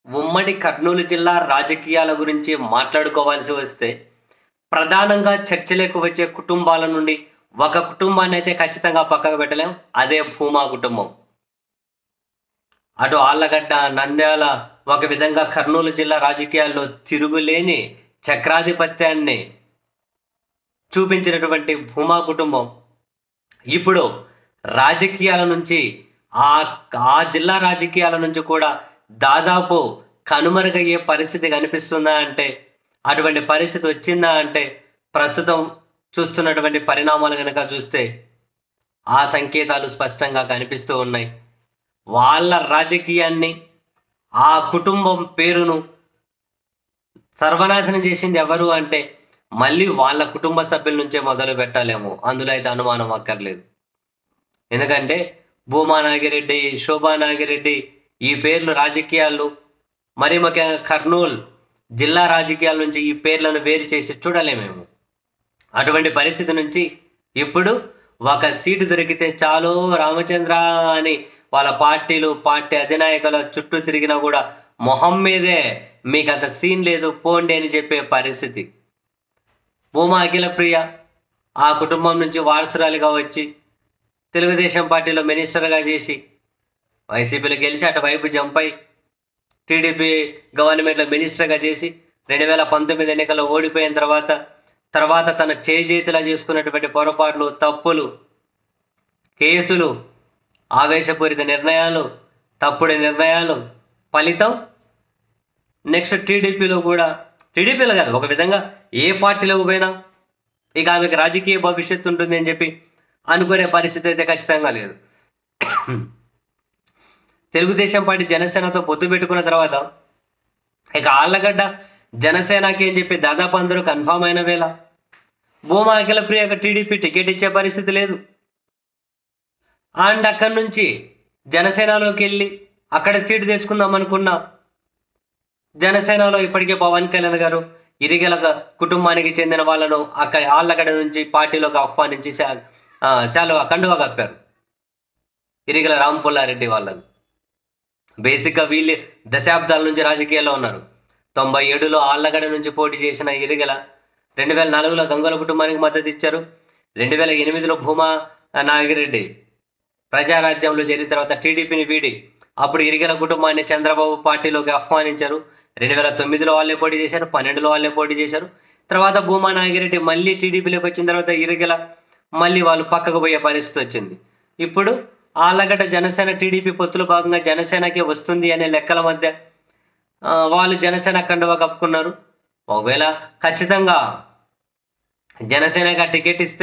ఉమ్మడి కర్నూలు జిల్లా రాజకీయాల గురించి మాట్లాడుకోవాల్సి వస్తే ప్రధానంగా చర్చలకు వచ్చే కుటుంబాల నుండి ఒక కుటుంబాన్ని అయితే ఖచ్చితంగా పక్కకు పెట్టలేం అదే భూమా కుటుంబం అటు ఆళ్ళగడ్డ నంద్యాల ఒక విధంగా కర్నూలు జిల్లా రాజకీయాల్లో తిరుగులేని చక్రాధిపత్యాన్ని చూపించినటువంటి భూమా కుటుంబం ఇప్పుడు రాజకీయాల నుంచి ఆ ఆ జిల్లా రాజకీయాల నుంచి కూడా దాదాపు కనుమరుగయ్యే పరిస్థితి కనిపిస్తుందా అంటే అటువంటి పరిస్థితి వచ్చిందా అంటే ప్రస్తుతం చూస్తున్నటువంటి పరిణామాలు కనుక చూస్తే ఆ సంకేతాలు స్పష్టంగా కనిపిస్తూ ఉన్నాయి వాళ్ళ రాజకీయాన్ని ఆ కుటుంబం పేరును సర్వనాశనం చేసింది ఎవరు అంటే మళ్ళీ వాళ్ళ కుటుంబ సభ్యుల నుంచే మొదలు పెట్టాలేమో అందులో అయితే అనుమానం అక్కర్లేదు ఎందుకంటే భూమా నాగిరెడ్డి శోభా నాగిరెడ్డి ఈ పేర్లు రాజకీయాలు మరి ముఖ్యంగా కర్నూలు జిల్లా రాజకీయాల నుంచి ఈ పేర్లను వేరు చేసి చూడలేమేమో అటువంటి పరిస్థితి నుంచి ఇప్పుడు ఒక సీటు దొరికితే చాలు రామచంద్ర అని వాళ్ళ పార్టీలు పార్టీ అధినాయకుల చుట్టూ తిరిగినా కూడా మొహం మీదే మీకు అంత సీన్ లేదు పోండి అని చెప్పే పరిస్థితి భూమా అఖిల ప్రియ ఆ కుటుంబం నుంచి వారసురాలిగా వచ్చి తెలుగుదేశం పార్టీలో మినిస్టర్గా చేసి వైసీపీలో గెలిచి అటువైపు జంప్ అయి టీడీపీ గవర్నమెంట్లో మినిస్టర్గా చేసి రెండు వేల పంతొమ్మిది ఎన్నికల్లో ఓడిపోయిన తర్వాత తర్వాత తన చేజేతిలా చేసుకున్నటువంటి పొరపాట్లు తప్పులు కేసులు ఆవేశపూరిత నిర్ణయాలు తప్పుడు నిర్ణయాలు ఫలితం నెక్స్ట్ టీడీపీలో కూడా టీడీపీలో కాదు ఒక విధంగా ఏ పార్టీలోకి పోయినా ఇక ఆమెకు రాజకీయ భవిష్యత్తు ఉంటుంది అని చెప్పి అనుకునే పరిస్థితి అయితే ఖచ్చితంగా లేదు తెలుగుదేశం పార్టీ జనసేనతో పొత్తు పెట్టుకున్న తర్వాత ఇక ఆళ్ళగడ్డ జనసేనకి అని చెప్పి దాదాపు అందరూ కన్ఫామ్ అయిన వేళ భూమా అఖిల ప్రియక టీడీపీ టికెట్ ఇచ్చే పరిస్థితి లేదు అండ్ అక్కడి నుంచి జనసేనలోకి వెళ్ళి అక్కడ సీటు తెచ్చుకుందాం అనుకున్నా జనసేనలో ఇప్పటికే పవన్ కళ్యాణ్ గారు ఇరిగల కుటుంబానికి చెందిన వాళ్ళను అక్కడ ఆళ్ళగడ్డ నుంచి పార్టీలోకి ఆహ్వానించి శా- ఆ, శాలువ కండువా కప్పారు ఇరిగల రాంపుల్లారెడ్డి వాళ్ళను బేసిక్గా వీళ్ళు దశాబ్దాల నుంచి రాజకీయాల్లో ఉన్నారు తొంభై ఏడులో ఆళ్ళగడ్డ నుంచి పోటీ చేసిన ఇరిగల రెండు వేల నాలుగులో గంగుల కుటుంబానికి మద్దతు ఇచ్చారు రెండు వేల ఎనిమిదిలో భూమా నాగిరెడ్డి ప్రజారాజ్యంలో చేరిన తర్వాత టీడీపీని వీడి అప్పుడు ఇరిగల కుటుంబాన్ని చంద్రబాబు పార్టీలోకి ఆహ్వానించారు రెండు వేల తొమ్మిదిలో వాళ్ళే పోటీ చేశారు పన్నెండులో వాళ్ళే పోటీ చేశారు తర్వాత భూమా నాగిరెడ్డి మళ్ళీ టీడీపీలోకి వచ్చిన తర్వాత ఇరిగల మళ్ళీ వాళ్ళు పక్కకు పోయే పరిస్థితి వచ్చింది ఇప్పుడు ఆళ్ళగడ్డ జనసేన టీడీపీ పొత్తులో భాగంగా జనసేనకి వస్తుంది అనే లెక్కల మధ్య ఆ, వాళ్ళు జనసేన కండువా కప్పుకున్నారు ఒకవేళ ఖచ్చితంగా జనసేనగా టికెట్ ఇస్తే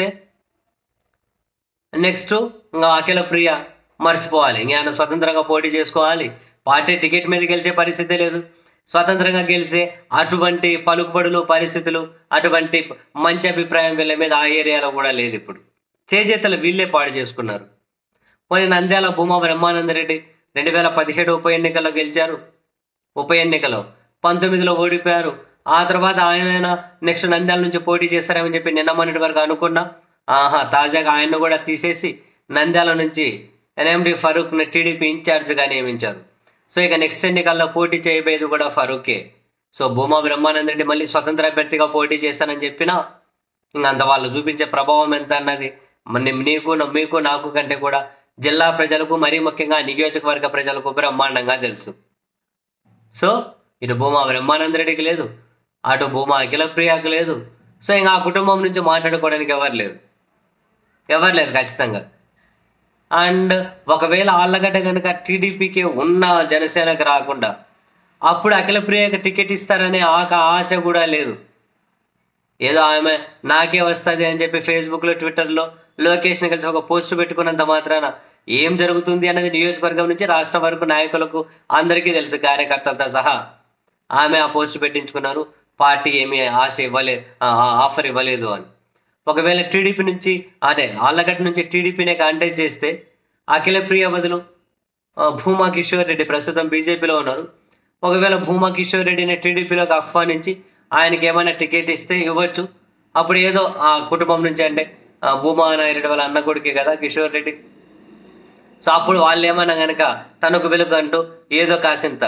నెక్స్ట్ ఇంకా అఖిల ప్రియ మర్చిపోవాలి ఇంకా ఆయన స్వతంత్రంగా పోటీ చేసుకోవాలి పార్టీ టికెట్ మీద గెలిచే పరిస్థితి లేదు స్వతంత్రంగా గెలిస్తే అటువంటి పలుకుబడులు పరిస్థితులు అటువంటి మంచి అభిప్రాయం వీళ్ళ మీద ఆ ఏరియాలో కూడా లేదు ఇప్పుడు చేజేతలు వీళ్ళే పాడు చేసుకున్నారు పోనీ నంద్యాల భూమా బ్రహ్మానందరెడ్డి రెండు వేల పదిహేడు ఉప ఎన్నికల్లో గెలిచారు ఉప ఎన్నికలో పంతొమ్మిదిలో ఓడిపోయారు ఆ తర్వాత ఆయన నెక్స్ట్ నంద్యాల నుంచి పోటీ చేస్తారని చెప్పి నిన్న మొన్నటి వరకు అనుకున్నా ఆహా తాజాగా ఆయన్ను కూడా తీసేసి నంద్యాల నుంచి ఎన్ఎండి ఫరూక్ని టీడీపీ ఇన్ఛార్జ్గా నియమించారు సో ఇక నెక్స్ట్ ఎన్నికల్లో పోటీ చేయబోయేది కూడా ఫరూకే సో భూమా బ్రహ్మానంద రెడ్డి మళ్ళీ స్వతంత్ర అభ్యర్థిగా పోటీ చేస్తానని చెప్పినా ఇంకా అంత వాళ్ళు చూపించే ప్రభావం ఎంత అన్నది మన నీకు మీకు నాకు కంటే కూడా జిల్లా ప్రజలకు మరీ ముఖ్యంగా నియోజకవర్గ ప్రజలకు బ్రహ్మాండంగా తెలుసు సో ఇటు భూమా బ్రహ్మానంద రెడ్డికి లేదు అటు భూమా అఖిల ప్రియాకి లేదు సో ఇంకా ఆ కుటుంబం నుంచి మాట్లాడుకోవడానికి ఎవరు లేరు ఎవరు లేరు ఖచ్చితంగా అండ్ ఒకవేళ ఆళ్ళగడ్డ కనుక టీడీపీకి ఉన్న జనసేనకు రాకుండా అప్పుడు అఖిల ప్రియకి టికెట్ ఇస్తారనే ఆక ఆశ కూడా లేదు ఏదో ఆమె నాకే వస్తుంది అని చెప్పి ఫేస్బుక్లో ట్విట్టర్లో లోకేష్ని కలిసి ఒక పోస్ట్ పెట్టుకున్నంత మాత్రాన ఏం జరుగుతుంది అన్నది నియోజకవర్గం నుంచి రాష్ట్రం వరకు నాయకులకు అందరికీ తెలుసు కార్యకర్తలతో సహా ఆమె ఆ పోస్ట్ పెట్టించుకున్నారు పార్టీ ఏమీ ఆశ ఇవ్వలేదు ఆఫర్ ఇవ్వలేదు అని ఒకవేళ టీడీపీ నుంచి అదే ఆళ్ళగడ్డ నుంచి టీడీపీనే కాంటాక్ట్ చేస్తే అఖిల ప్రియ బదులు ఆ, భూమా కిషోర్ రెడ్డి ప్రస్తుతం బీజేపీలో ఉన్నారు ఒకవేళ భూమా కిషోర్ రెడ్డిని టీడీపీలోకి ఆహ్వానించి ఆయనకి ఏమైనా టికెట్ ఇస్తే ఇవ్వచ్చు అప్పుడు ఏదో ఆ కుటుంబం నుంచి అంటే ఆ, భూమా నాయుడు వాళ్ళ అన్న కొడుకే కదా కిషోర్ రెడ్డి సో అప్పుడు వాళ్ళు ఏమన్నా గనక తనకు వెలుగు అంటూ ఏదో కాసింత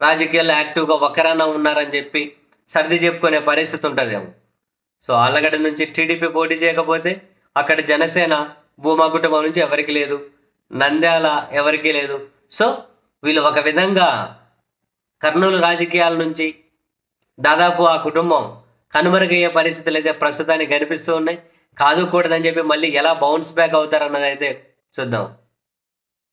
రాజకీయాల్లో యాక్టివ్గా ఒక్కరన్నా ఉన్నారని చెప్పి సర్ది చెప్పుకునే పరిస్థితి ఉంటుందేమో సో ఆళ్ళగడ్డ నుంచి టీడీపీ పోటీ చేయకపోతే అక్కడ జనసేన భూమా కుటుంబం నుంచి ఎవరికి లేదు నంద్యాల ఎవరికి లేదు సో వీళ్ళు ఒక విధంగా కర్నూలు రాజకీయాల నుంచి దాదాపు ఆ కుటుంబం కనుమరుగయ్యే పరిస్థితులు అయితే ప్రస్తుతానికి కనిపిస్తూ ఉన్నాయి కాదు కూడదని చెప్పి మళ్ళీ ఎలా బౌన్స్ బ్యాక్ అవుతారన్నది అయితే చూద్దాం